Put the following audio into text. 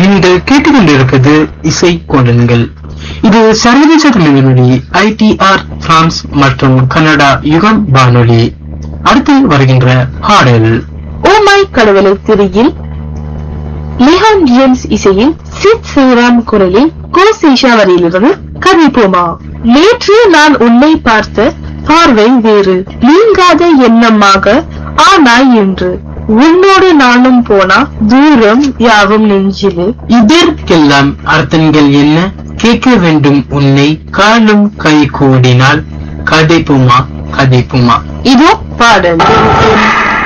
நீங்கள் கேட்டுக்கொண்டிருப்பது இசை கோலன்கள் இது சர்வதேச தமிழொலி ஐடிஆர் பிரான்ஸ் மற்றும் கனடா யுகம் வானொலி அடுத்து வருகின்ற பாடல் ஓமாய் கடவுளை திரியில் லிஹான் ஜேம்ஸ் இசையில் சித் சிவராம் குரலில் கோ சேஷாவரியிலிருந்து கவிப்போமா நேற்று நான் உன்னை பார்த்த பார்வை வேறு நீங்காத எண்ணமாக ஆனாய் என்று உன்னோடு நானும் போனா தூரம் யாவும் நெஞ்சிலே இதற்கெல்லாம் அர்த்தங்கள் என்ன கேட்க வேண்டும் உன்னை காலும் கை கூடினால் கதைப்புமா கதைப்புமா இதோ பாடல்